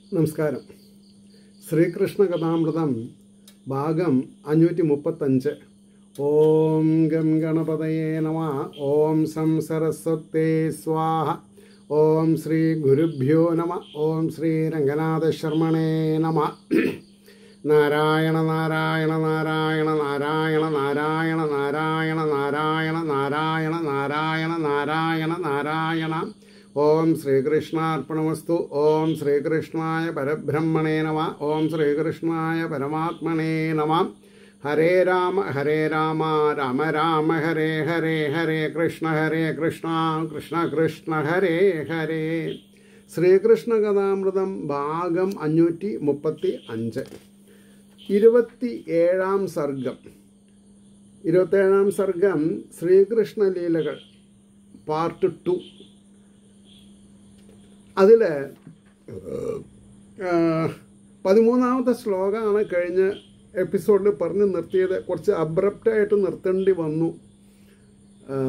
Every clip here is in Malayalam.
നമസ്കാരം ശ്രീകൃഷ്ണ കഥാമൃതം ഭാഗം അഞ്ഞൂറ്റി മുപ്പത്തഞ്ച് ഓം ഗം ഗണപതയേ നമ ഓം സം സരസ്വത്തേ സ്വാഹ ഓം ശ്രീ ഗുരുഭ്യോ നമ ഓം ശ്രീ രംഗനാഥ ശർമ്മണേ നമ നാരായണ നാരായണ നാരായണ നാരായണ നാരായണ നാരായണ നാരായണ നാരായണ നാരായണ നാരായണ നാരായണ ഓം ശ്രീകൃഷ്ണാർപ്പണമസ്തു ഓം ശ്രീകൃഷ്ണായ പരബ്രഹ്മണേ നമ ഓം ശ്രീകൃഷ്ണായ പരമാത്മനേ നമ ഹരേ രാമ ഹരേ രാമ രാമ രാമ ഹരേ ഹരേ ഹരേ കൃഷ്ണ ഹരേ കൃഷ്ണ കൃഷ്ണ കൃഷ്ണ ഹരേ ഹരേ ശ്രീകൃഷ്ണ കഥാമൃതം ഭാഗം അഞ്ഞൂറ്റി മുപ്പത്തി അഞ്ച് ഇരുപത്തി ഏഴാം സർഗം ഇരുപത്തേഴാം സർഗം ശ്രീകൃഷ്ണ ലീലകൾ പാർട്ട് ടു അതിൽ പതിമൂന്നാമത്തെ ശ്ലോകമാണ് കഴിഞ്ഞ എപ്പിസോഡിൽ പറഞ്ഞ് നിർത്തിയത് കുറച്ച് അബ്രപ്റ്റായിട്ട് നിർത്തേണ്ടി വന്നു ആ,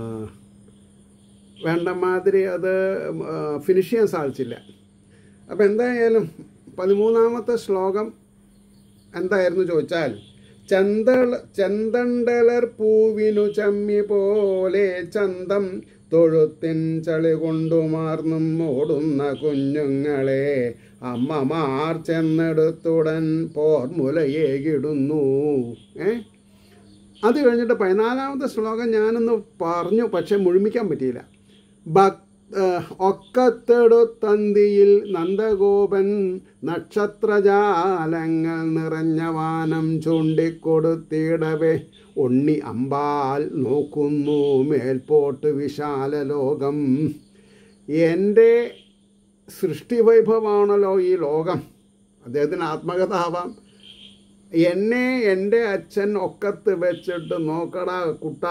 വേണ്ട മാതിരി അത് ഫിനിഷ് ചെയ്യാൻ സാധിച്ചില്ല അപ്പം എന്തായാലും പതിമൂന്നാമത്തെ ശ്ലോകം എന്തായിരുന്നു ചോദിച്ചാൽ ചന്തള ചന്തണ്ടലർ പൂവിനു ചമ്മി പോലെ ചന്തം തൊഴുത്തിൻ ചളി കൊണ്ടുമാർന്നും ഓടുന്ന കുഞ്ഞുങ്ങളെ അമ്മമാർ ചെന്നെടുത്തുടൻ പോർമുലയേകിടുന്നു ഏ അത് കഴിഞ്ഞിട്ട് പതിനാലാമത്തെ ശ്ലോകം ഞാനൊന്ന് പറഞ്ഞു പക്ഷെ മുഴുമിക്കാൻ പറ്റിയില്ല ഭക് ഒക്കത്തെടുത്തന്തിയിൽ നന്ദഗോപൻ നക്ഷത്രജാലങ്ങൾ നിറഞ്ഞ വാനം ചൂണ്ടിക്കൊടുത്തിടവേ ഉണ്ണി അമ്പാൽ നോക്കുന്നു മേൽപോട്ട് വിശാല ലോകം എൻ്റെ സൃഷ്ടിവൈഭവമാണല്ലോ ഈ ലോകം അദ്ദേഹത്തിന് ആത്മകഥ ആവാം എന്നെ എൻ്റെ അച്ഛൻ ഒക്കത്ത് വെച്ചിട്ട് നോക്കടാ കുട്ട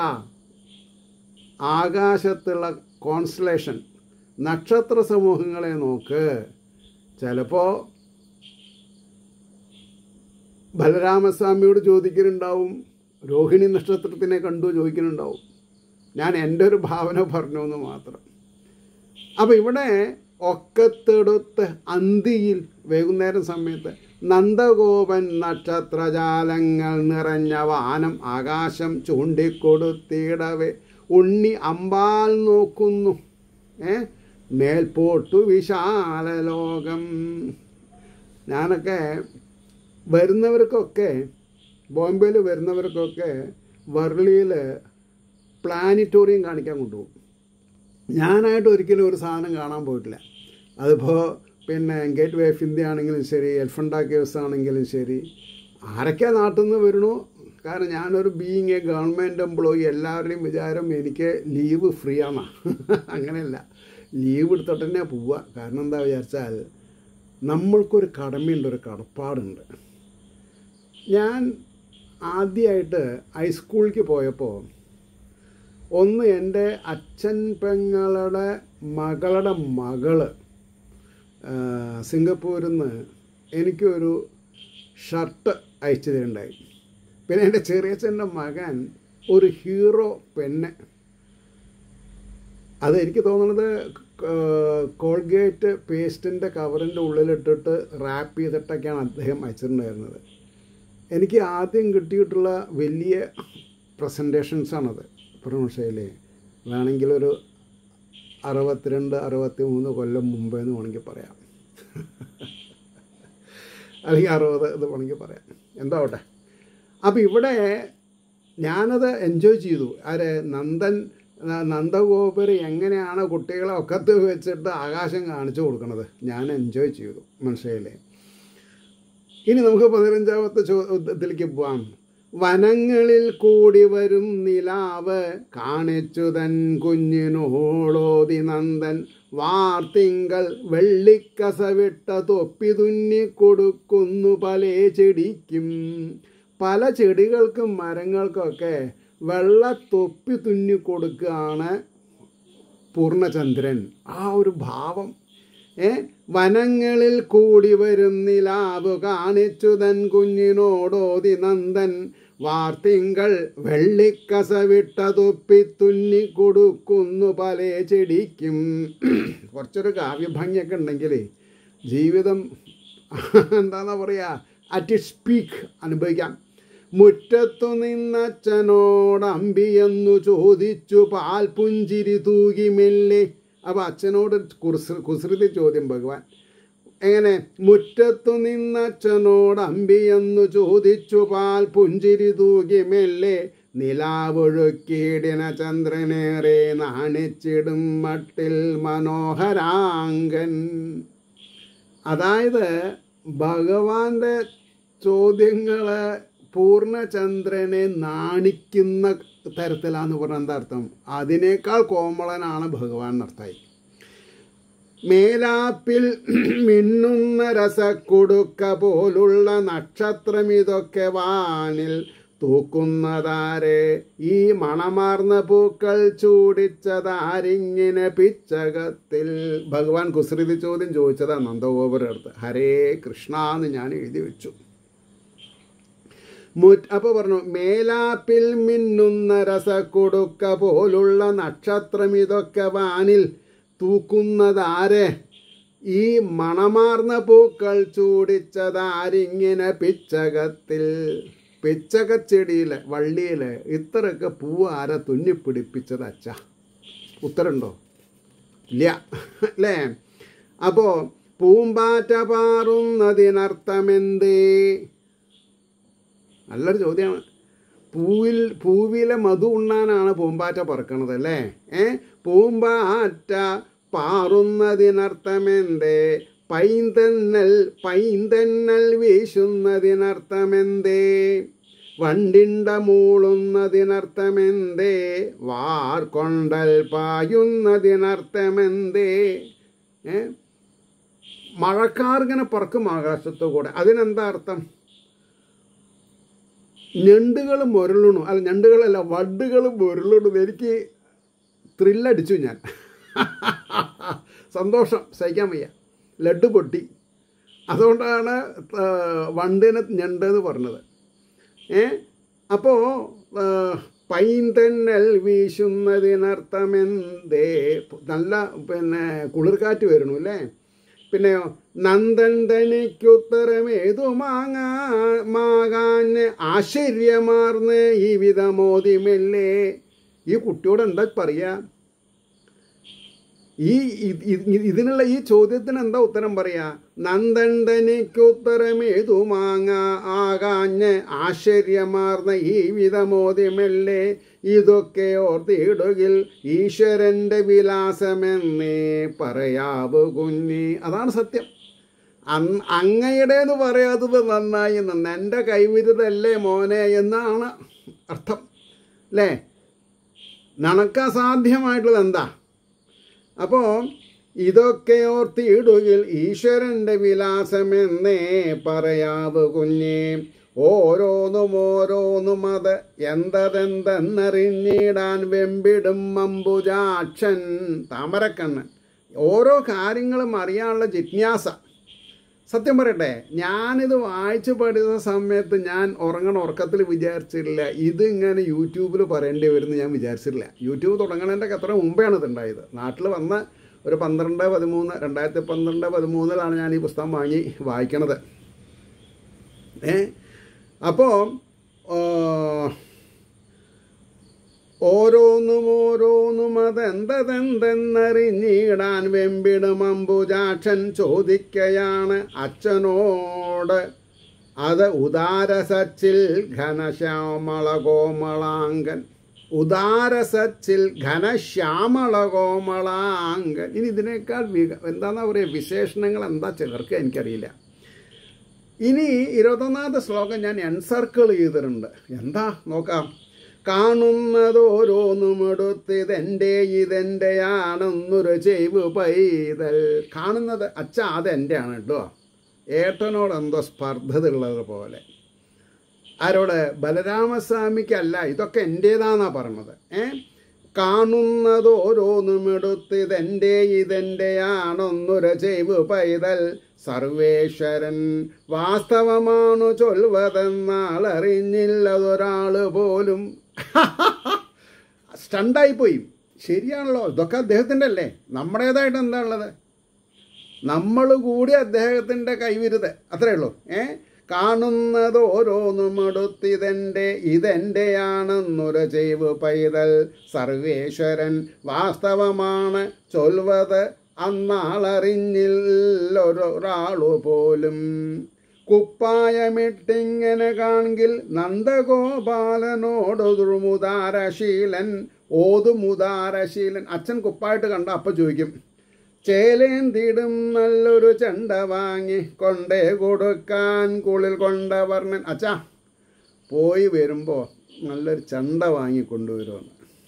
ആകാശത്തുള്ള കോൺസ്റ്റലേഷൻ നക്ഷത്ര സമൂഹങ്ങളെ നോക്ക് ചിലപ്പോൾ ബലരാമസ്വാമിയോട് ചോദിക്കുന്നുണ്ടാവും രോഹിണി നക്ഷത്രത്തിനെ കണ്ടു ചോദിക്കുന്നുണ്ടാവും ഞാൻ എൻ്റെ ഒരു ഭാവന പറഞ്ഞു എന്ന് മാത്രം അപ്പോൾ ഇവിടെ ഒക്കത്തെടുത്ത് അന്തിയിൽ വൈകുന്നേരം സമയത്ത് നന്ദഗോപൻ നക്ഷത്രജാലങ്ങൾ നിറഞ്ഞ വാനം ആകാശം ചൂണ്ടിക്കൊടുത്തിടവേ ഉണ്ണി അമ്പാൽ നോക്കുന്നു ഏ മേൽപോട്ടു വിശാല ലോകം ഞാനൊക്കെ വരുന്നവർക്കൊക്കെ ബോംബെയിൽ വരുന്നവർക്കൊക്കെ വർളിയിൽ പ്ലാനിറ്റോറിയം കാണിക്കാൻ കൊണ്ടുപോകും ഞാനായിട്ട് ഒരിക്കലും ഒരു സാധനം കാണാൻ പോയിട്ടില്ല അതിപ്പോൾ പിന്നെ ഗേറ്റ് വേ ഓഫ് ഇന്ത്യ ആണെങ്കിലും ശരി എൽഫണ്ട കേവ്സ് ആണെങ്കിലും ശരി ആരൊക്കെ നാട്ടിൽ നിന്ന് വരണോ കാരണം ഞാനൊരു ബീയിങ് എ ഗവൺമെൻറ് എംപ്ലോയി എല്ലാവരുടെയും വിചാരം എനിക്ക് ലീവ് ഫ്രീ ആണ് അങ്ങനെയല്ല ലീവ് എടുത്തിട്ട് തന്നെ പോവുക കാരണം എന്താ വിചാരിച്ചാൽ നമ്മൾക്കൊരു കടമയുണ്ട് ഒരു കടപ്പാടുണ്ട് ഞാൻ ആദ്യമായിട്ട് ഹൈസ്കൂളിലേക്ക് പോയപ്പോൾ ഒന്ന് എൻ്റെ അച്ഛൻ പെങ്ങളുടെ മകളുടെ മകള് ആ, സിംഗപ്പൂരിൽ നിന്ന് എനിക്കൊരു ഷർട്ട് അയച്ചു തരുണ്ടായി പിന്നെ എൻ്റെ ചെറിയച്ഛൻ്റെ മകൻ ഒരു ഹീറോ പെണ്ണ് അത് എനിക്ക് തോന്നുന്നത് കോൾഗേറ്റ് പേസ്റ്റിൻ്റെ കവറിൻ്റെ ഉള്ളിലിട്ടിട്ട് റാപ്പ് ചെയ്തിട്ടൊക്കെയാണ് അദ്ദേഹം അയച്ചിട്ടുണ്ടായിരുന്നത് എനിക്ക് ആദ്യം കിട്ടിയിട്ടുള്ള വലിയ പ്രസൻറ്റേഷൻസാണത് പ്രൊണൗൺഷ്യയിലെ വേണമെങ്കിൽ ഒരു അറുപത്തിരണ്ട് അറുപത്തി മൂന്ന് കൊല്ലം മുമ്പ് എന്ന് വേണമെങ്കിൽ പറയാം അല്ലെങ്കിൽ അറുപത് എന്ന് വേണമെങ്കിൽ പറയാം എന്താവട്ടെ അപ്പോൾ ഇവിടെ ഞാനത് എൻജോയ് ചെയ്തു ആര് നന്ദൻ ന- നന്ദഗോപുരം എങ്ങനെയാണ് കുട്ടികളെ ഒക്കത്ത് വെച്ചിട്ട് ആകാശം കാണിച്ചു കൊടുക്കുന്നത് ഞാൻ എൻജോയ് ചെയ്തു മനസ്സിലായില്ലേ ഇനി നമുക്ക് പതിനഞ്ചാമത്തെ ചോദ്യത്തിലേക്ക് പോവാം വനങ്ങളിൽ കൂടി വരും നിലാവ് കാണിച്ചു തൻ കുഞ്ഞിനോളോതി നന്ദൻ വാർത്തിങ്കൾ വെള്ളിക്കസവിട്ട തൊപ്പി തുന്നി കൊടുക്കുന്നു പല ചെടിക്കും പല ചെടികൾക്കും മരങ്ങൾക്കൊക്കെ വെള്ള തൊപ്പി തുന്നി കൊടുക്കുകയാണ് പൂർണ്ണചന്ദ്രൻ ആ ഒരു ഭാവം ഏ വനങ്ങളിൽ കൂടി വരും നിലാവ് കാണിച്ചു തൻ കുഞ്ഞിനോടോതി നന്ദൻ വാർത്തിങ്കൾ വെള്ളിക്കസവിട്ട തൊപ്പി തുന്നി കൊടുക്കുന്നു പല ചെടിക്കും കുറച്ചൊരു കാവ്യഭംഗിയൊക്കെ ഉണ്ടെങ്കിൽ ജീവിതം എന്താണെന്നാ പറയുക അറ്റ് ഇറ്റ് സ്പീക്ക് അനുഭവിക്കാം മുറ്റത്തു നിന്നച്ഛനോട് അമ്പിയെന്നു ചോദിച്ചു പാൽ പുഞ്ചിരി തൂകി മെല്ലെ അപ്പോൾ അച്ഛനോട് കുസൃ കുസൃതി ചോദ്യം ഭഗവാൻ എങ്ങനെ മുറ്റത്തു നിന്നച്ഛനോട് അമ്പിയെന്നു ചോദിച്ചു പാൽ പുഞ്ചിരി തൂകി മെല്ലെ നിലാവൊഴുക്കിയിടിന ചന്ദ്രനേറെ നാണിച്ചിടും മട്ടിൽ മനോഹരാങ്കൻ അതായത് ഭഗവാന്റെ ചോദ്യങ്ങൾ പൂർണ്ണചന്ദ്രനെ നാണിക്കുന്ന തരത്തിലാന്ന് പറഞ്ഞ എന്താ അർത്ഥം അതിനേക്കാൾ കോമളനാണ് ഭഗവാൻ എന്നർത്ഥമായി മേലാപ്പിൽ മിന്നുന്ന രസക്കുടുക്ക പോലുള്ള നക്ഷത്രം ഇതൊക്കെ വാനിൽ തൂക്കുന്നതാരെ ഈ മണമാർന്ന പൂക്കൾ ചൂടിച്ചതാരിങ്ങനെ പിച്ചകത്തിൽ ഭഗവാൻ കുസൃതി ചോദ്യം ചോദിച്ചതാ നന്ദഗോപുരടുത്ത് ഹരേ കൃഷ്ണ എന്ന് ഞാൻ എഴുതി വെച്ചു മുറ്റ് അപ്പോൾ പറഞ്ഞു മേലാപ്പിൽ മിന്നുന്ന രസക്കുടുക്ക പോലുള്ള നക്ഷത്രം ഇതൊക്കെ വാനിൽ തൂക്കുന്നതാരെ ഈ മണമാർന്ന പൂക്കൾ ചൂടിച്ചതാരിങ്ങനെ പിച്ചകത്തിൽ പിച്ചകച്ചെടിയിൽ വള്ളിയിൽ ഇത്രയൊക്കെ പൂവ് ആരാ തുന്നിപ്പിടിപ്പിച്ചത് അച്ഛ ഉത്തരണ്ടോ ഇല്ല അല്ലേ അപ്പോൾ പൂമ്പാറ്റ പാറുന്നതിനർത്ഥമെന്തേ നല്ലൊരു ചോദ്യമാണ് പൂവിൽ പൂവിലെ മധു ഉണ്ണാനാണ് പൂമ്പാറ്റ പറക്കണത് അല്ലേ ഏ പൂമ്പാറ്റ പാറുന്നതിനർത്ഥമെന്തേ പൈന്തന്നൽ പൈന്തന്നൽ വീശുന്നതിനർത്ഥമെന്തേ വണ്ടിണ്ട മൂളുന്നതിനർത്ഥമെന്തേ വാർക്കൊണ്ടൽ പായുന്നതിനർത്ഥമെന്തേ ഏ മഴക്കാറിങ്ങനെ പറക്കും ആകാശത്തു കൂടെ അതിനെന്താ അർത്ഥം ഞണ്ടുകൾ മുരളണു അല്ല ഞണ്ടുകളല്ല വഡുകൾ മുരളണു എനിക്ക് ത്രില്ലടിച്ചു ഞാൻ സന്തോഷം സഹിക്കാൻ വയ്യ ലഡ്ഡു പൊട്ടി അതുകൊണ്ടാണ് ആ, വണ്ടിനെ ഞണ്ട് എന്ന് പറഞ്ഞത് ഏ അപ്പോൾ പൈന്തന്നൽ വീശുന്നതിനർത്ഥമെന്തേ നല്ല പിന്നെ കുളിർക്കാറ്റ് വരണു അല്ലേ പിന്നെയോ നന്ദൻ തനിക്കുത്തരമേതു മാങ്ങാ മാകാന് ആശ്ചര്യമാർന്ന് ഈ വിധമോതിമെല്ലേ ഈ കുട്ടിയോട് എന്താ പറയാ ഈ ഇ- ഇ- ഇതിനുള്ള ഈ ചോദ്യത്തിന് എന്താ ഉത്തരം പറയാ നന്ദണ്ടനിക്കുത്തരമേതു മാങ്ങ ആകാഞ്ഞ് ആശ്ചര്യമാർന്ന ഈ വിധമോദ്യമല്ലേ ഇതൊക്കെ ഓർത്തിടുകിൽ ഈശ്വരന്റെ വിലാസമെന്നേ പറയാവു കുഞ്ഞി അതാണ് സത്യം അന്ന് അങ്ങയുടേന്ന് പറയാത്തത് നന്നായി നന്ന് എൻ്റെ കൈവിരുതല്ലേ മോനെ എന്നാണ് അർത്ഥം അല്ലേ നണക്കസാധ്യമായിട്ടുള്ളത് എന്താ അപ്പോൾ ഇതൊക്കെ ഓർത്തിടുകിൽ ഈശ്വരൻ്റെ വിലാസമെന്നേ പറയാവു കുഞ്ഞേ ഓരോന്നും ഓരോന്നും അത് എന്തതെന്തെന്നറിഞ്ഞിടാൻ വെമ്പിടും മമ്പുജാക്ഷൻ താമരക്കണ്ണൻ ഓരോ കാര്യങ്ങളും അറിയാനുള്ള ജിജ്ഞാസ സത്യം പറയട്ടെ ഞാനിത് വായിച്ചു പഠിച്ച സമയത്ത് ഞാൻ ഉറങ്ങണ ഉറക്കത്തിൽ വിചാരിച്ചിട്ടില്ല ഇതിങ്ങനെ യൂട്യൂബിൽ പറയേണ്ടി വരുമെന്ന് ഞാൻ വിചാരിച്ചിട്ടില്ല യൂട്യൂബ് തുടങ്ങണതിൻ്റെ എത്ര മുമ്പെയാണ് ഇത് ഉണ്ടായത് നാട്ടിൽ വന്ന ഒരു പന്ത്രണ്ട് പതിമൂന്ന് രണ്ടായിരത്തി പന്ത്രണ്ട് പതിമൂന്നിലാണ് ഞാൻ ഈ പുസ്തകം വാങ്ങി വായിക്കണത് ഏ അപ്പോൾ ഓരോന്നും ഓരോന്നും അതെന്തതെന്തെന്നറിഞ്ഞിടാൻ വെമ്പിടും അമ്പുജാക്ഷൻ ചോദിക്കയാണ് അച്ഛനോട് അത് ഉദാരസച്ചിൽ ഘനശ്യാമള കോമളാങ്കൻ ഉദാരസച്ചിൽ ഘനശ്യാമള കോമളാങ്കൻ ഇനി ഇതിനേക്കാൾ വിക എന്താണെന്നാ പറയുക വിശേഷണങ്ങൾ എന്താ ചേർക്കുക എനിക്കറിയില്ല ഇനി ഇരുപത്തൊന്നാമത്തെ ശ്ലോകം ഞാൻ എൻസർക്കിൾ ചെയ്തിട്ടുണ്ട് എന്താ നോക്കാം കാണുന്നതോരോന്നും എടുത്തിതെൻ്റെ ഇതെൻ്റെയാണെന്നൊരു ചെയ്വ് പൈതൽ കാണുന്നത് അച്ഛ അതെൻ്റെ ആണ് കേട്ടോ ഏട്ടനോട് എന്തോ സ്പർദ്ധത ഉള്ളത് പോലെ ആരോട് ബലരാമസ്വാമിക്കല്ല ഇതൊക്കെ എൻ്റേതാന്നാ പറഞ്ഞത് ഏ കാണുന്നതോരോന്നും എടുത്തിതെൻ്റെ ഇതെൻ്റെയാണെന്നൊരു ചെയ്വ് പൈതൽ സർവേശ്വരൻ വാസ്തവമാണു ചൊൽവതെന്നാളറിഞ്ഞില്ലതൊരാൾ പോലും സ്റ്റണ്ടായിപ്പോയി ശരിയാണല്ലോ ഇതൊക്കെ അദ്ദേഹത്തിൻ്റെ അല്ലേ നമ്മുടേതായിട്ട് എന്താ ഉള്ളത് നമ്മൾ കൂടി അദ്ദേഹത്തിൻ്റെ കൈവിരുത് അത്രേ ഉള്ളൂ ഏ കാണുന്നത് ഓരോന്നും അടുത്തിതെൻ്റെ ഇതെൻ്റെയാണെന്നൊരു ചെയ്വ് പൈതൽ സർവേശ്വരൻ വാസ്തവമാണ് ചൊൽവത് അന്നാളറിഞ്ഞില്ലൊരാളു പോലും കുപ്പായമിട്ടിങ്ങനെ കാണെങ്കിൽ നന്ദഗോപാലനോടൊരു മുതാരശീലൻ ഓതുമുതാരശീലൻ അച്ഛൻ കുപ്പായിട്ട് കണ്ട അപ്പം ചോദിക്കും ചേലേന്തിടും നല്ലൊരു ചെണ്ട വാങ്ങി കൊണ്ടേ കൊടുക്കാൻ കുളിൽ കൊണ്ടവർണ്ണൻ അച്ഛാ പോയി വരുമ്പോൾ നല്ലൊരു ചെണ്ട വാങ്ങി കൊണ്ടുവരുമെന്ന്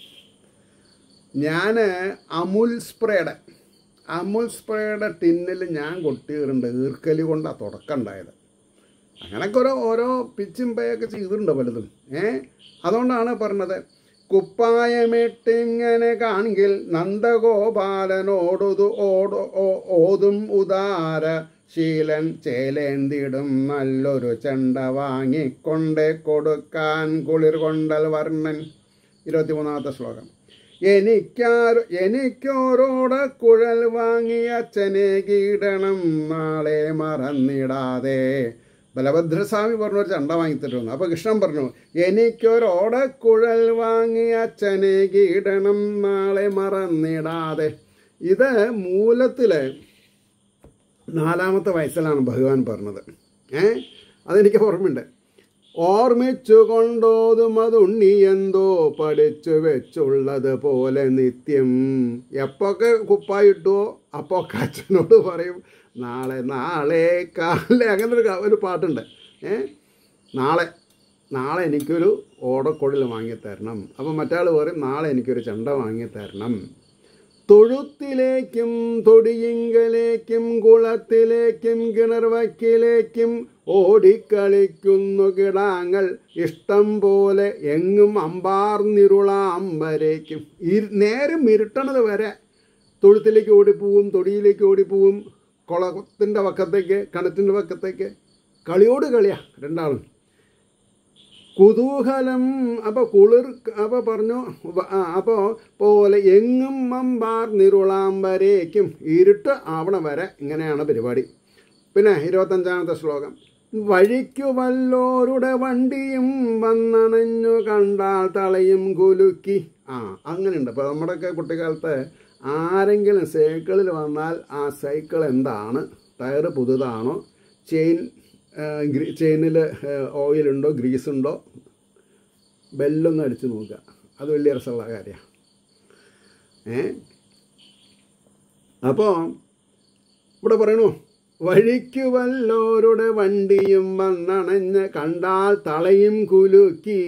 ഞാൻ അമുൽ സ്പ്രേയുടെ അമുൽ സ്പ്രേയുടെ ടിന്നിൽ ഞാൻ കൊട്ടിയിട്ടുണ്ട് ഈർക്കലി കൊണ്ടാണ് തുടക്കം ഉണ്ടായത് അങ്ങനൊക്കെ ഓരോ ഓരോ പിച്ചും പേയൊക്കെ ചെയ്തിട്ടുണ്ട് പലതും ഏ അതുകൊണ്ടാണ് പറഞ്ഞത് കുപ്പായമിട്ടിങ്ങനെ കാണെങ്കിൽ നന്ദഗോപാലനോടൊതു ഓടോ ഓ- ഓതും ഉദാര ശീലൻ ചേലേന്തിടും നല്ലൊരു ചെണ്ട വാങ്ങിക്കൊണ്ടേ കൊടുക്കാൻ കുളിർ കൊണ്ടൽ വർണ്ണൻ ഇരുപത്തിമൂന്നാമത്തെ ശ്ലോകം എനിക്കാരോ എനിക്കോരോട കുഴൽ വാങ്ങി അച്ഛനെ കീടണം നാളെ മറന്നിടാതെ ബലഭദ്രസ്വാമി പറഞ്ഞു ഒരു ചണ്ട വാങ്ങിത്തരുമെന്ന് അപ്പോൾ കൃഷ്ണൻ പറഞ്ഞു എനിക്കൊരോടക്കുഴൽ വാങ്ങി അച്ഛനെ കീടണം നാളെ മറന്നിടാതെ ഇത് മൂലത്തിൽ നാലാമത്തെ വയസ്സിലാണ് ഭഗവാൻ പറഞ്ഞത് ഏ അതെനിക്ക് ഓർമ്മയുണ്ട് ഓർമ്മിച്ചു കൊണ്ടോതും അതുണ്ണി എന്തോ പഠിച്ചു വെച്ചുള്ളത് പോലെ നിത്യം എപ്പൊക്കെ കുപ്പായിട്ടുവോ അപ്പോൾ അച്ഛനോട് പറയും നാളെ നാളെ കാലേ അങ്ങനെ ഒരു ക- ഒരു പാട്ടുണ്ട് ഏ നാളെ നാളെ എനിക്കൊരു ഓടക്കുഴൽ വാങ്ങി തരണം അപ്പം മറ്റാൾ പറയും നാളെ എനിക്കൊരു ചെണ്ട വാങ്ങി തരണം തൊഴുത്തിലേക്കും തൊടിയിങ്കലേക്കും കുളത്തിലേക്കും കിണർവക്കിലേക്കും ഓടിക്കളിക്കുന്നു കിടാങ്ങൾ ഇഷ്ടം പോലെ എങ്ങും അമ്പാർന്നിരുളാമ്പരേക്കും ഇരു നേരം ഇരുട്ടണത് വരെ തൊഴുത്തിലേക്ക് ഓടിപ്പോവും തൊടിയിലേക്ക് ഓടിപ്പോവും കുളത്തിൻ്റെ വക്കത്തേക്ക് കിണറ്റിൻ്റെ വക്കത്തേക്ക് കളിയോട് കളിയാ രണ്ടാളും കുതൂഹലം അപ്പോൾ കുളിർ അപ്പോൾ പറഞ്ഞു വ- ആ, അപ്പോൾ പോലെ എങ്ങും അമ്പാർ നിരുളാമ്പരേക്കും ഇരുട്ട് ആവണ വരെ ഇങ്ങനെയാണ് പരിപാടി പിന്നെ ഇരുപത്തഞ്ചാമത്തെ ശ്ലോകം വഴിക്കു വല്ലോരുടെ വണ്ടിയും വന്നണഞ്ഞു കണ്ടാൽ തളയും കുലുക്കി ആ അങ്ങനെയുണ്ട് അപ്പോൾ നമ്മുടെയൊക്കെ കുട്ടിക്കാലത്ത് ആരെങ്കിലും സൈക്കിളിൽ വന്നാൽ ആ സൈക്കിൾ എന്താണ് ടയർ പുതുതാണോ ചെയിൻ ചെയിനിൽ ഓയിലുണ്ടോ ഗ്രീസ് ഉണ്ടോ ബെല്ലൊന്ന് അടിച്ച് നോക്കുക അത് വലിയ രസമുള്ള കാര്യമാണ് ഏ അപ്പോൾ ഇവിടെ പറയണു വഴിക്കു വല്ലോരുടെ വണ്ടിയും വന്നണഞ്ഞ് കണ്ടാൽ തളയും കുലുക്കി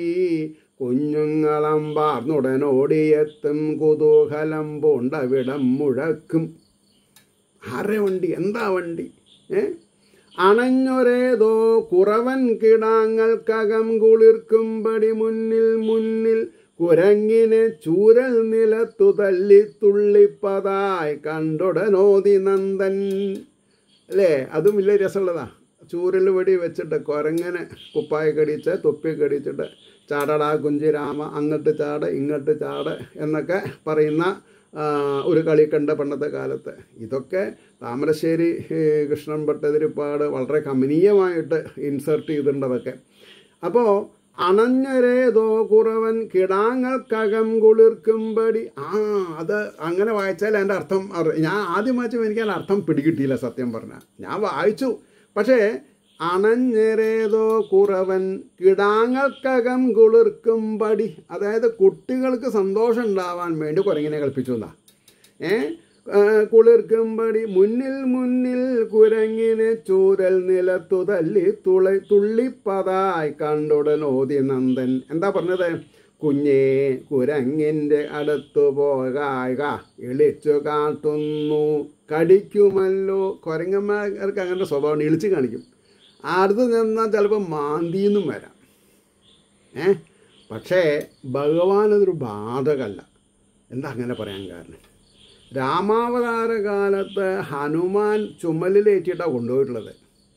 കുഞ്ഞുങ്ങളമ്പാർന്നുടനോടിയെത്തും കുതൂഹലം പൂണ്ടവിടം മുഴക്കും ആരുടെ വണ്ടി എന്താ വണ്ടി ഏ അണഞ്ഞൊരേതോ കുറവൻ കിടാങ്ങൾക്കകം കുളിർക്കുംപടി മുന്നിൽ മുന്നിൽ കുരങ്ങിനെ ചൂരൽ നിലത്തു തല്ലി തുള്ളിപ്പതായി കണ്ടുടനോതി നന്ദൻ അല്ലേ അതും വലിയ രസമുള്ളതാ ചൂരൽ വെടി വെച്ചിട്ട് കുരങ്ങനെ കുപ്പായ കടിച്ച് തൊപ്പി കടിച്ചിട്ട് ചാടടാ കുഞ്ചിരാമ അങ്ങോട്ട് ചാട് ഇങ്ങോട്ട് ചാട് എന്നൊക്കെ പറയുന്ന ആ, ഒരു കളി കണ്ട പണ്ടത്തെ കാലത്ത് ഇതൊക്കെ താമരശ്ശേരി ഏ, കൃഷ്ണൻ ഭട്ടതിരിപ്പാട് വളരെ കമനീയമായിട്ട് ഇൻസേർട്ട് ചെയ്തിട്ടുണ്ടതൊക്കെ അപ്പോൾ അണഞ്ഞരേതോ കുറവൻ കിടാങ്ങൾക്കകം കുളിർക്കുമ്പടി ആ അത് അങ്ങനെ വായിച്ചാൽ എൻ്റെ അർത്ഥം അറി- ഞാൻ ആദ്യം വായിച്ചപ്പോൾ എനിക്ക് അതിൻ്റെ അർത്ഥം പിടികിട്ടിയില്ല സത്യം പറഞ്ഞാൽ ഞാൻ വായിച്ചു പക്ഷേ അണഞ്ഞരേതോ കുറവൻ കിടാങ്ങൾക്കകം കുളിർക്കുമ്പടി അതായത് കുട്ടികൾക്ക് സന്തോഷം ഉണ്ടാവാൻ വേണ്ടി കുരങ്ങിനെ കളിപ്പിച്ചു എന്നാ ഏ ആ, കുളിർക്കുമ്പടി മുന്നിൽ മുന്നിൽ കുരങ്ങിനെ ചൂരൽ നിലത്തു തല്ലി തുള തുള്ളിപ്പതായി കണ്ടുടൻ ഓതി നന്ദൻ എന്താ പറഞ്ഞത് കുഞ്ഞേ കുരങ്ങിൻ്റെ അടുത്തു പോകാക ഇളിച്ചു കാട്ടുന്നു കടിക്കുമല്ലോ കുരങ്ങന്മാർക്ക് അങ്ങനെ സ്വഭാവം ഇളിച്ച് കാണിക്കും അടുത്ത് നിന്നാൽ ചിലപ്പോൾ മാന്തിയെന്നും വരാം ഏ പക്ഷേ ഭഗവാൻ അതൊരു ബാധകല്ല എന്താ അങ്ങനെ പറയാൻ കാരണം രാമാവതാര കാലത്ത് ഹനുമാൻ ചുമലിലേറ്റിട്ടാണ് കൊണ്ടുപോയിട്ടുള്ളത്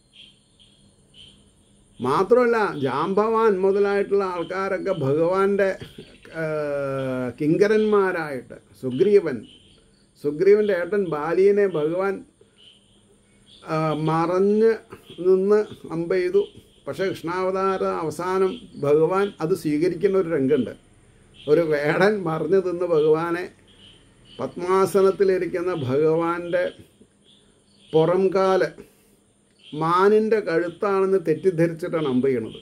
മാത്രമല്ല ജാംബവാൻ മുതലായിട്ടുള്ള ആൾക്കാരൊക്കെ ഭഗവാന്റെ ആ, കിങ്കരന്മാരായിട്ട് സുഗ്രീവൻ സുഗ്രീവൻ്റെ ഏട്ടൻ ബാലിയനെ ഭഗവാൻ ആ, മറഞ്ഞ് നിന്ന് അമ്പ ചെയ്തു പക്ഷേ കൃഷ്ണാവതാര അവസാനം ഭഗവാൻ അത് സ്വീകരിക്കുന്ന ഒരു രംഗമുണ്ട് ഒരു വേടൻ മറിഞ്ഞു നിന്ന് ഭഗവാനെ പത്മാസനത്തിലിരിക്കുന്ന ഭഗവാന്റെ പുറംകാല് മാനിൻ്റെ കഴുത്താണെന്ന് തെറ്റിദ്ധരിച്ചിട്ടാണ് അമ്പ ചെയ്യണത്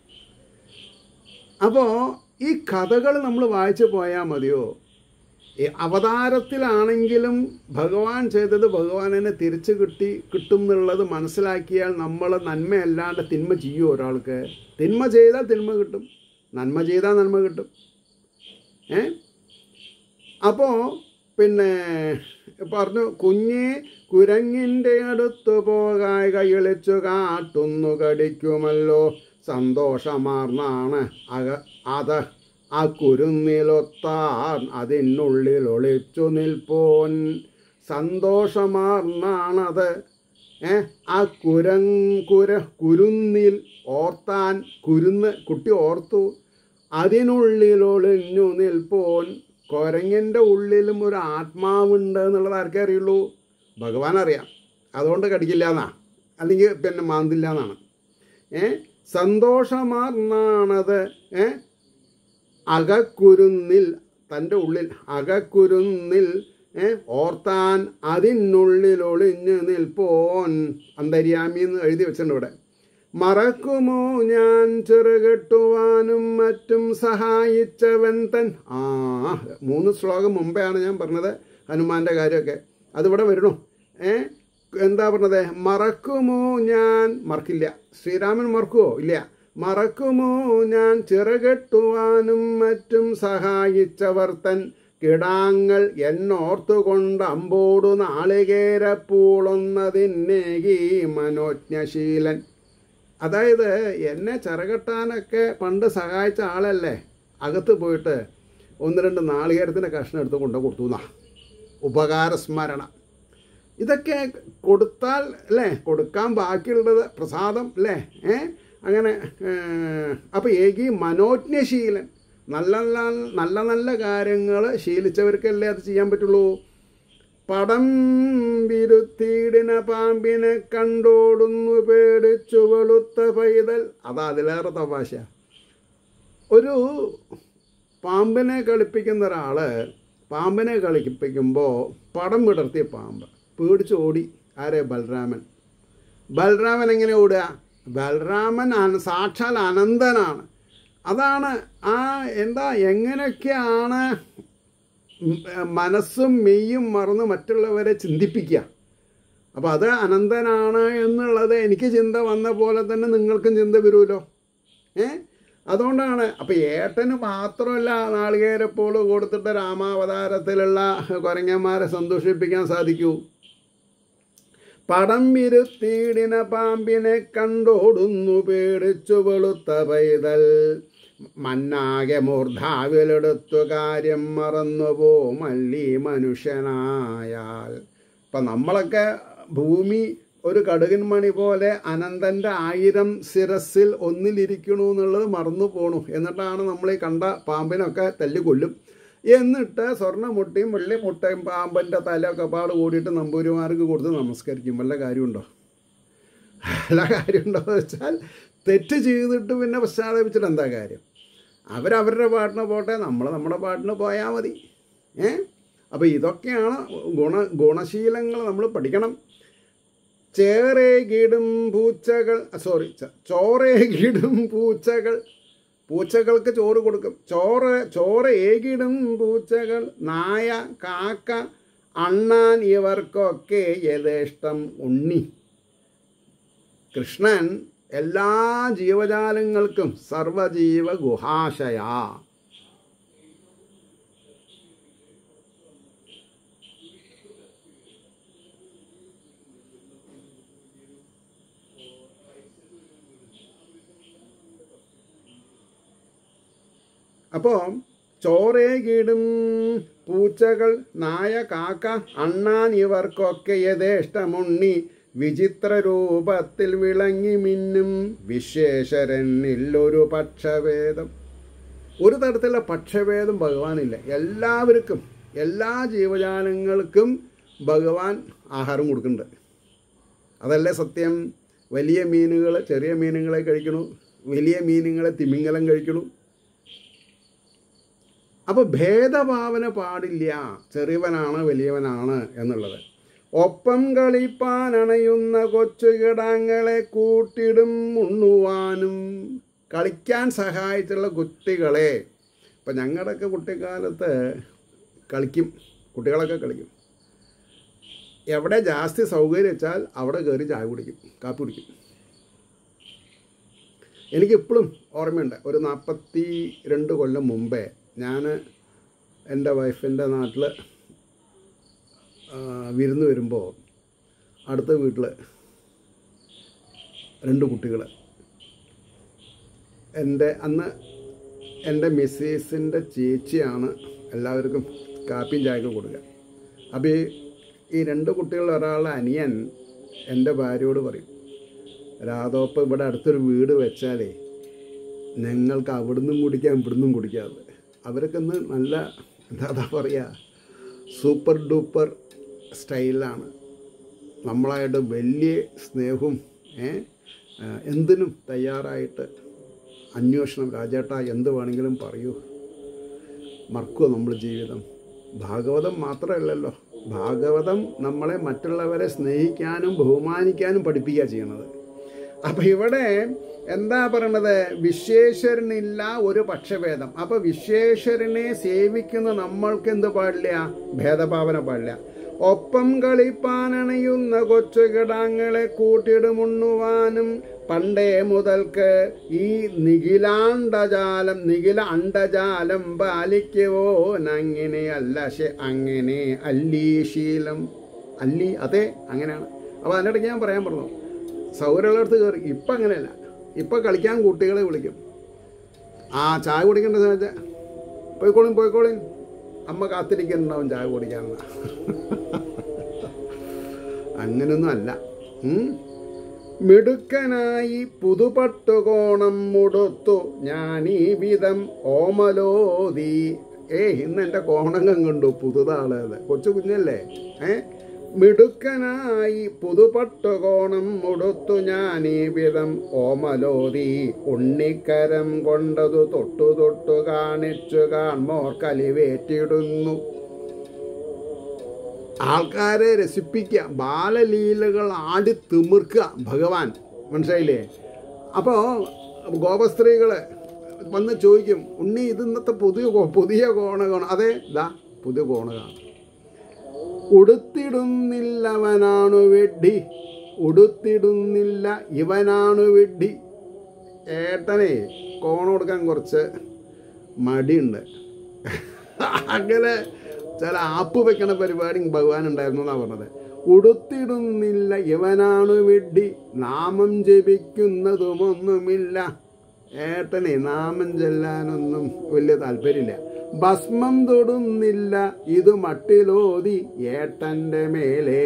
അപ്പോൾ ഈ കഥകൾ നമ്മൾ വായിച്ചു പോയാൽ മതിയോ ഈ അവതാരത്തിലാണെങ്കിലും ഭഗവാൻ ചെയ്തത് ഭഗവാനെ തിരിച്ചു കിട്ടി കിട്ടും എന്നുള്ളത് മനസ്സിലാക്കിയാൽ നമ്മൾ നന്മയല്ലാണ്ട് തിന്മ ചെയ്യും ഒരാൾക്ക് തിന്മ ചെയ്താൽ തിന്മ കിട്ടും നന്മ ചെയ്താൽ നന്മ കിട്ടും ഏ അപ്പോൾ പിന്നെ പറഞ്ഞു കുഞ്ഞെ കുരങ്ങിൻ്റെ അടുത്തു പോകായി കൈളിച്ചു കാട്ടുന്നു കടിക്കുമല്ലോ സന്തോഷമാർന്നാണ് അക അത് ആ കുരുന്നിലൊത്താൻ അതിനുള്ളിൽ ഒളിച്ചു നിൽപ്പോൻ സന്തോഷമാർന്നാണത് ഏ ആ കുരങ് കുര കുരുന്നിൽ ഓർത്താൻ കുരുന്ന് കുട്ടി ഓർത്തു അതിനുള്ളിൽ ഒളിഞ്ഞു നിൽപ്പോൻ കുരങ്ങിൻ്റെ ഉള്ളിലും ഒരു ആത്മാവുണ്ട് എന്നുള്ളത് ആർക്കേ അറിയുള്ളൂ ഭഗവാൻ അറിയാം അതുകൊണ്ട് കടിക്കില്ല എന്നാ അല്ലെങ്കിൽ പിന്നെ മാന്തില്ല എന്നാണ് ഏ സന്തോഷമാർന്നാണത് ഏ അകക്കുരുന്നിൽ തൻ്റെ ഉള്ളിൽ അകക്കുരുന്നിൽ ഏ ഓർത്താൻ അതിനുള്ളിൽ ഒളിഞ്ഞു നിൽപ്പോൻ അന്തര്യാമി എന്ന് എഴുതി വെച്ചിട്ടുണ്ട് ഇവിടെ മറക്കുമോ ഞാൻ ചെറുകെട്ടുവാനും മറ്റും സഹായിച്ചവൻ തൻ ആ മൂന്ന് ശ്ലോകം മുമ്പെയാണ് ഞാൻ പറഞ്ഞത് ഹനുമാന്റെ കാര്യമൊക്കെ അതിവിടെ വരണു ഏ എന്താ പറഞ്ഞത് മറക്കുമോ ഞാൻ മറക്കില്ല ശ്രീരാമൻ മറക്കുമോ ഇല്ല മറക്കുമോ ഞാൻ ചിറകെട്ടുവാനും മറ്റും സഹായിച്ചവർ തൻ കിടാങ്ങൾ എന്നോർത്തുകൊണ്ട് അമ്പോടു നാളികേരപ്പൂളൊന്നതിന്നേകി മനോജ്ഞശീലൻ അതായത് എന്നെ ചിറകെട്ടാനൊക്കെ പണ്ട് സഹായിച്ച ആളല്ലേ അകത്ത് പോയിട്ട് ഒന്ന് രണ്ട് നാളികേരത്തിൻ്റെ കഷ്ണം എടുത്ത് കൊണ്ടു കൊടുത്തു എന്നാ ഉപകാരസ്മരണ ഇതൊക്കെ കൊടുത്താൽ അല്ലേ കൊടുക്കാൻ ബാക്കിയുള്ളത് പ്രസാദം അല്ലേ ഏ അങ്ങനെ അപ്പോൾ ഏകി മനോജ്ഞശീലൻ നല്ല നല്ല നല്ല നല്ല കാര്യങ്ങൾ ശീലിച്ചവർക്കല്ലേ അത് ചെയ്യാൻ പറ്റുള്ളൂ പടം വിരുത്തിയിടിന പാമ്പിനെ കണ്ടോടുന്നു പേടിച്ചു വെളുത്ത പൈതൽ അതാ അതിലേറെ തമാശ ഒരു പാമ്പിനെ കളിപ്പിക്കുന്ന ഒരാൾ പാമ്പിനെ കളിപ്പിക്കുമ്പോൾ പടം വിടർത്തിയ പാമ്പ് പേടിച്ച് ഓടി ആരെ ബലരാമൻ ബലരാമൻ എങ്ങനെ ഓടുക ബലരാമൻ അന- സാക്ഷാൽ അനന്തനാണ് അതാണ് ആ എന്താ എങ്ങനെയൊക്കെയാണ് ഉം, മനസ്സും മെയ്യും മറന്ന് മറ്റുള്ളവരെ ചിന്തിപ്പിക്കുക അപ്പോൾ അത് അനന്തനാണ് എന്നുള്ളത് എനിക്ക് ചിന്ത വന്ന പോലെ തന്നെ നിങ്ങൾക്കും ചിന്ത വരുമല്ലോ ഏ അതുകൊണ്ടാണ് അപ്പം ഏട്ടന് മാത്രമല്ല നാളികേരപ്പോൾ കൊടുത്തിട്ട് രാമാവതാരത്തിലുള്ള കുരങ്ങന്മാരെ സന്തോഷിപ്പിക്കാൻ സാധിക്കൂ പടം വിരുത്തിയിടിന പാമ്പിനെ കണ്ടോടുന്നു പേടിച്ചു വെളുത്ത പൈതൽ മന്നാകെ മൂർധാവിലെടുത്തു കാര്യം മറന്നുപോ മല്ലി മനുഷ്യനായാൽ ഇപ്പം നമ്മളൊക്കെ ഭൂമി ഒരു കടുകൻ മണി പോലെ അനന്തൻ്റെ ആയിരം ശിരസിൽ ഒന്നിലിരിക്കണു എന്നുള്ളത് മറന്നു പോണു എന്നിട്ടാണ് നമ്മൾ ഈ കണ്ട പാമ്പിനൊക്കെ തല്ലി കൊല്ലും എന്നിട്ട് സ്വർണ്ണമുട്ടയും വെള്ളിമുട്ടയും പാമ്പൻ്റെ തലയൊക്കെ പാട് കൂടിയിട്ട് നമ്പൂരിമാർക്ക് കൊടുത്ത് നമസ്കരിക്കും വല്ല കാര്യമുണ്ടോ വല്ല കാര്യമുണ്ടോ എന്ന് വെച്ചാൽ തെറ്റ് ചെയ്തിട്ട് പിന്നെ പശ്ചാത്തപിച്ചിട്ട് എന്താ കാര്യം അവരവരുടെ പാട്ടിന് പോട്ടെ നമ്മൾ നമ്മുടെ പാട്ടിന് പോയാൽ മതി ഏ അപ്പോൾ ഇതൊക്കെയാണ് ഗുണ ഗുണശീലങ്ങൾ നമ്മൾ പഠിക്കണം ചേറേകിടും പൂച്ചകൾ സോറി ചോറേകിടും പൂച്ചകൾ പൂച്ചകൾക്ക് ചോറ് കൊടുക്കും ചോറ് ചോറ് ഏകിടും പൂച്ചകൾ നായ കാക്ക അണ്ണാൻ ഇവർക്കൊക്കെ യഥേഷ്ടം ഉണ്ണി കൃഷ്ണൻ എല്ലാ ജീവജാലങ്ങൾക്കും സർവജീവ ഗുഹാശയാ അപ്പോൾ ചോറേകിടും പൂച്ചകൾ നായ കാക്ക അണ്ണാൻ ഇവർക്കൊക്കെ യഥേഷ്ടമുണ്ണി വിചിത്ര രൂപത്തിൽ വിളങ്ങി മിന്നും വിശ്വേശ്വരനില്ലൊരു പക്ഷഭേദം ഒരു തരത്തിലുള്ള പക്ഷഭേദം ഭഗവാനില്ല എല്ലാവർക്കും എല്ലാ ജീവജാലങ്ങൾക്കും ഭഗവാൻ ആഹാരം കൊടുക്കുന്നുണ്ട് അതല്ലേ സത്യം വലിയ മീനുകൾ ചെറിയ മീനുകളെ കഴിക്കണു വലിയ മീനുകളെ തിമിങ്ങലം കഴിക്കണു അപ്പോൾ ഭേദഭാവന പാടില്ല ചെറിയവനാണ് വലിയവനാണ് എന്നുള്ളത് ഒപ്പം കളിപ്പാൻ അണയുന്ന കൊച്ചുകിടാങ്ങളെ കൂട്ടിടും ഉണ്ണുവാനും കളിക്കാൻ സഹായിച്ചുള്ള കുട്ടികളെ ഇപ്പം ഞങ്ങളുടെയൊക്കെ കുട്ടിക്കാലത്ത് കളിക്കും കുട്ടികളൊക്കെ കളിക്കും എവിടെ ജാസ്തി സൗകര്യം വെച്ചാൽ അവിടെ കയറി ചായ കുടിക്കും കാപ്പി കുടിക്കും എനിക്കിപ്പോഴും ഓർമ്മയുണ്ട് ഒരു നാൽപ്പത്തി രണ്ട് കൊല്ലം മുമ്പേ ഞാൻ എൻ്റെ വൈഫിൻ്റെ നാട്ടിൽ വിരുന്ന് വരുമ്പോൾ അടുത്ത വീട്ടിൽ രണ്ട് കുട്ടികൾ എൻ്റെ അന്ന് എൻ്റെ മിസ്സേസിൻ്റെ ചേച്ചിയാണ് എല്ലാവർക്കും കാപ്പിയും ചായക്കും കൊടുക്കുക അപ്പോൾ ഈ ഈ രണ്ട് കുട്ടികളിൽ ഒരാളെ അനിയൻ എൻ്റെ ഭാര്യയോട് പറയും രാധോപ്പ് ഇവിടെ അടുത്തൊരു വീട് വെച്ചാലേ ഞങ്ങൾക്ക് അവിടുന്നും കുടിക്കാം ഇവിടുന്നും കുടിക്കാതെ അവരൊക്കെ ഇന്ന് നല്ല എന്താ പറയുക സൂപ്പർ ഡൂപ്പർ സ്റ്റൈലാണ് നമ്മളായിട്ട് വലിയ സ്നേഹവും ഏ, ആ, എന്തിനും തയ്യാറായിട്ട് അന്വേഷണം രാജേട്ടാ എന്ത് വേണമെങ്കിലും പറയൂ മറക്കുമോ നമ്മൾ ജീവിതം ഭാഗവതം മാത്രമല്ലല്ലോ ഭാഗവതം നമ്മളെ മറ്റുള്ളവരെ സ്നേഹിക്കാനും ബഹുമാനിക്കാനും പഠിപ്പിക്കുക ചെയ്യണത് അപ്പം ഇവിടെ എന്താ പറയണത് വിശ്വേശ്വരനില്ല ഒരു പക്ഷഭേദം അപ്പം വിശ്വേശ്വരനെ സേവിക്കുന്ന നമ്മൾക്ക് എന്ത് പാടില്ല ഭേദഭാവന പാടില്ല ഒപ്പം കളിപ്പാനണയുന്ന കൊച്ചുകിടാങ്ങളെ കൂട്ടിടുമുണ്ണുവാനും പണ്ടേ മുതൽക്ക് ഈ നിഖിലാണ്ടജാലം നിഖില അണ്ടജാലം പാലിക്കുവോനങ്ങനെ അല്ല ശെ അങ്ങനെ അല്ലീ ശീലം അല്ലി അതെ അങ്ങനെയാണ് അപ്പോൾ അതിനിടയ്ക്ക് ഞാൻ പറയാൻ പറഞ്ഞു സൗകര്യമുള്ളടത്ത് കയറി ഇപ്പം അങ്ങനെയല്ല ഇപ്പം കളിക്കാൻ കുട്ടികളെ വിളിക്കും ആ ചായ കുടിക്കേണ്ട വെച്ചാൽ പോയിക്കോളും പോയിക്കോളും അമ്മ കാത്തിരിക്കുന്നുണ്ടാവും ചായ കുടിക്കാനുള്ള അങ്ങനൊന്നും അല്ല ഉം. മിടുക്കനായി പുതുപട്ടുകോണം മുടുത്തു ഞാൻ ഈ വിധം ഓമലോതി ഏ ഇന്ന് എൻ്റെ കോണകം കണ്ടു പുതുതാളത് കൊച്ചു കുഞ്ഞല്ലേ ഏ മിടുക്കനായി പുതുപട്ടുകോണം മുടുത്തു ഞാൻ ഈ വിധം ഓമലോതി ഉണ്ണിക്കരം കൊണ്ടതു തൊട്ടു തൊട്ടു കാണിച്ചു കാൺമോർ കലിവേറ്റിടുന്നു ആൾക്കാരെ രസിപ്പിക്കുക ബാലലീലകൾ ആടി തിമിർക്കുക ഭഗവാൻ മനസ്സിലായില്ലേ അപ്പോൾ ഗോപസ്ത്രീകൾ വന്ന് ചോദിക്കും ഉണ്ണി ഇത് ഇന്നത്തെ പുതിയ കോ- പുതിയ കോണകമാണ് അതെ ദാ പുതിയ കോണകാണ് ഉടുത്തിടുന്നില്ലവനാണു വെഡ്ഡി ഉടുത്തിടുന്നില്ല ഇവനാണു വെഡ്ഡി ഏട്ടനെ കോണ കൊടുക്കാൻ കുറച്ച് മടിയുണ്ട് അങ്ങനെ ചില ആപ്പ് വെക്കണ പരിപാടി ഭഗവാൻ ഉണ്ടായിരുന്നു എന്നാണ് പറഞ്ഞത് ഉടുത്തിടുന്നില്ല ഇവനാണു വെഡ്ഡി നാമം ജപിക്കുന്നതുമൊന്നുമില്ല ഏട്ടനെ നാമം ചെല്ലാനൊന്നും വലിയ താല്പര്യമില്ല ഭസ്മം തൊടുന്നില്ല ഇത് മട്ടിലോതി ഏട്ടൻ്റെ മേലെ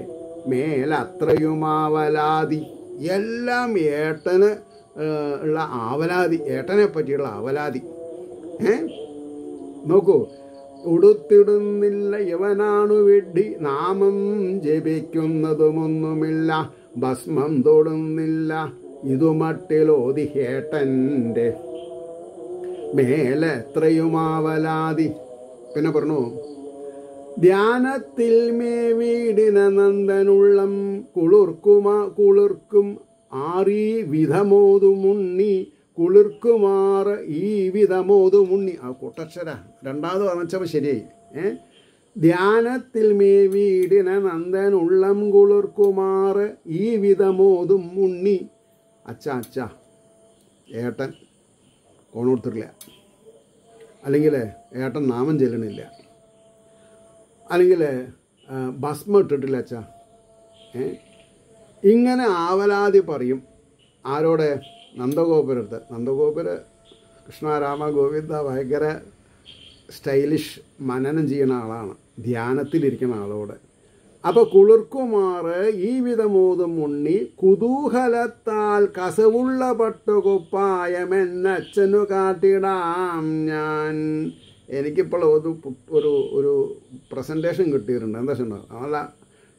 മേലത്രയുമാവലാതി എല്ലാം ഏട്ടന് ഏഹ്, ഉള്ള ആവലാതി ഏട്ടനെ പറ്റിയുള്ള ആവലാതി ഏ നോക്കൂ ഉടുത്തിടുന്നില്ല യവനാണു വെഡ്ഡി നാമം ജപിക്കുന്നതുമൊന്നുമില്ല ഭസ്മം തൊടുന്നില്ല ഇതു മട്ടിലോതി ഹേട്ടൻ്റെ മേലെ എത്രയുമാവലാതി പിന്നെ പറഞ്ഞു ധ്യാനത്തിൽ മേ വീടിന നന്ദനുള്ളം കുളിർക്കുമാ കുളിർക്കും ആറീ വിധമോതുമുണ്ണി കുളിർക്കുമാറ് ഈ വിധമോതുമുണ്ണി ആ കൂട്ടക്ഷര രണ്ടാമത് പറഞ്ഞപ്പോൾ ശരിയായി ഏ ധ്യാനത്തിൽ മേ വീടിന നന്ദനുള്ളം കുളിർക്കുമാറ് ഈ വിധമോതും ഉണ്ണി അച്ഛ അച്ഛ ഏട്ടൻ കോണുകൊടുത്തിട്ടില്ല അല്ലെങ്കിൽ ഏട്ടൻ നാമം ചെല്ലണില്ല അല്ലെങ്കിൽ ഭസ്മം ഇട്ടിട്ടില്ല അച്ഛാ ഏ ഇങ്ങനെ ആവലാതി പറയും ആരോടെ നന്ദഗോപുരത്ത് നന്ദഗോപുര കൃഷ്ണരാമ ഗോവിന്ദ ഭയങ്കര സ്റ്റൈലിഷ് മനനം ചെയ്യുന്ന ആളാണ് ധ്യാനത്തിലിരിക്കുന്ന ആളോട് അപ്പോൾ കുളിർക്കുമാറ് ഈ വിധമോതും ഉണ്ണി കുതൂഹലത്താൽ കസവുള്ള പട്ടുകുപ്പായമെന്നച്ഛനു കാട്ടിടാം ഞാൻ എനിക്കിപ്പോൾ ഒരു പു- ഒരു ഒരു പ്രസൻറ്റേഷൻ കിട്ടിയിട്ടുണ്ട് എന്താ വെച്ചിട്ടുണ്ടോ നല്ല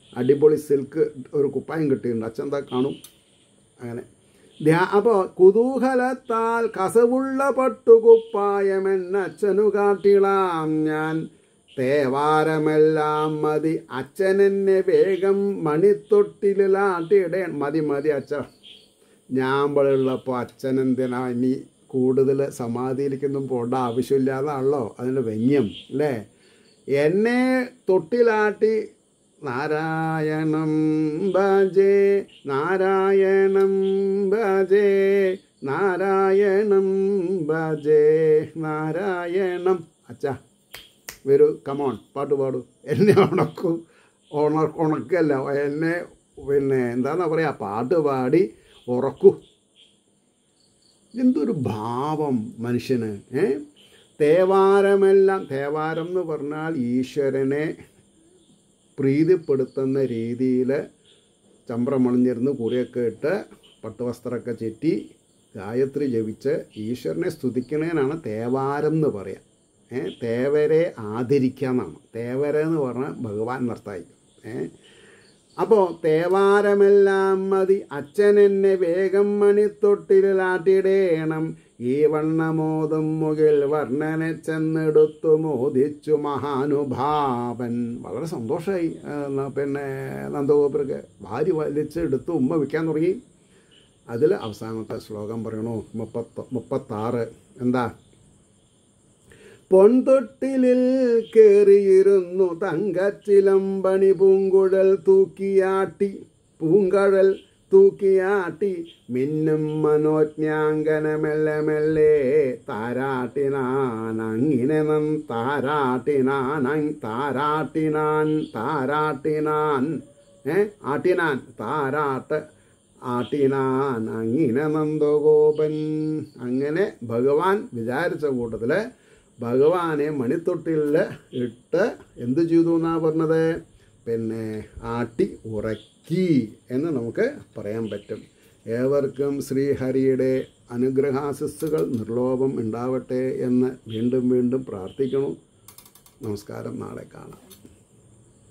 അടിപൊളി സിൽക്ക് ഒരു കുപ്പായം കിട്ടിയിട്ടുണ്ട് അച്ഛൻ എന്താ കാണും അങ്ങനെ ധ്യാ അപ്പോൾ കുതൂഹലത്താൽ കസവുള്ള പട്ടുകുപ്പായമെന്നച്ഛനു കാട്ടിളാം ഞാൻ തേവാരമെല്ലാം മതി അച്ഛനെന്നെ വേഗം മണിത്തൊട്ടിലാട്ടിയിടേ മതി മതി അച്ഛ ഞാമ്പളുള്ളപ്പോൾ അച്ഛൻ എന്തിനാ ഇനി കൂടുതൽ സമാധിയിലേക്കൊന്നും പോകേണ്ട ആവശ്യമില്ലാതാണല്ലോ അതിൻ്റെ വ്യംഗ്യം അല്ലേ എന്നെ തൊട്ടിലാട്ടി നാരായണം ഭജേ നാരായണം ഭജേ നാരായണം ഭജേ നാരായണം അച്ഛാ വരൂ കമോൺ പാട്ട് പാടൂ എന്നെ ഉണക്കൂ ഉണ ഉണക്കല്ല എന്നെ പിന്നെ എന്താന്നാ പറയുക പാട്ട് പാടി ഉറക്കൂ എന്തൊരു ഭാവം മനുഷ്യന് ഏ തേവാരമെല്ലാം തേവാരം എന്ന് പറഞ്ഞാൽ ഈശ്വരനെ പ്രീതിപ്പെടുത്തുന്ന രീതിയിൽ ചമ്പ്രമണിഞ്ഞിരുന്ന് കുറിയൊക്കെ ഇട്ട് പട്ടുവസ്ത്രമൊക്കെ ചെറ്റി ഗായത്രി ജപിച്ച് ഈശ്വരനെ സ്തുതിക്കണേനാണ് തേവാരം എന്ന് പറയാം ഏ തേവരെ ആദരിക്കുക എന്നാണ് തേവര എന്ന് പറഞ്ഞാൽ ഭഗവാൻ നർത്തായി ഏ അപ്പോൾ തേവാരമെല്ലാം മതി അച്ഛൻ എന്നെ വേഗം മണിത്തൊട്ടിലാട്ടിടേണം ഈ വണ്ണമോതും മുകിൽ വർണ്ണനെ ചെന്നെടുത്തു മോദിച്ചു മഹാനുഭാവൻ വളരെ സന്തോഷമായി ആ, ന- പിന്നെ നന്ദഗോപുരക്ക് ഭാര്യ വലിച്ച് എടുത്ത് ഉമ്മ വയ്ക്കാൻ തുടങ്ങി അതിൽ അവസാനത്തെ ശ്ലോകം പറയണു മുപ്പത്ത മുപ്പത്താറ് എന്താ പൊൻതൊട്ടിലിൽ കേറിയിരുന്നു തങ്കച്ചിലമ്പണി പൂങ്കുഴൽ തൂക്കിയാട്ടി പൂങ്കഴൽ തൂക്കിയാട്ടി മിന്നും മനോജ്ഞാങ്കന മെല്ലെ മെല്ലെ താരാട്ടിനാൻ അങ്ങിനെ നൻ താരാട്ടിനാൻ അങ് താരാട്ടിനാൻ താരാട്ടിനാൻ ഏ ആട്ടിനാൻ താരാട്ട് ആട്ടിനാൻ അങ്ങിനെ നന്ദഗോപൻ അങ്ങനെ ഭഗവാൻ വിചാരിച്ച കൂട്ടത്തിൽ ഭഗവാനെ മണിത്തൊട്ടിലിൽ ഇട്ട് എന്ത് ചെയ്തു എന്നാ പറഞ്ഞത് പിന്നെ ആട്ടി ഉറക്കി എന്ന് നമുക്ക് പറയാൻ പറ്റും ഏവർക്കും ശ്രീഹരിയുടെ അനുഗ്രഹാശിസ്സുകൾ നിർലോഭം ഉണ്ടാവട്ടെ എന്ന് വീണ്ടും വീണ്ടും പ്രാർത്ഥിക്കണം നമസ്കാരം നാളെ കാണാം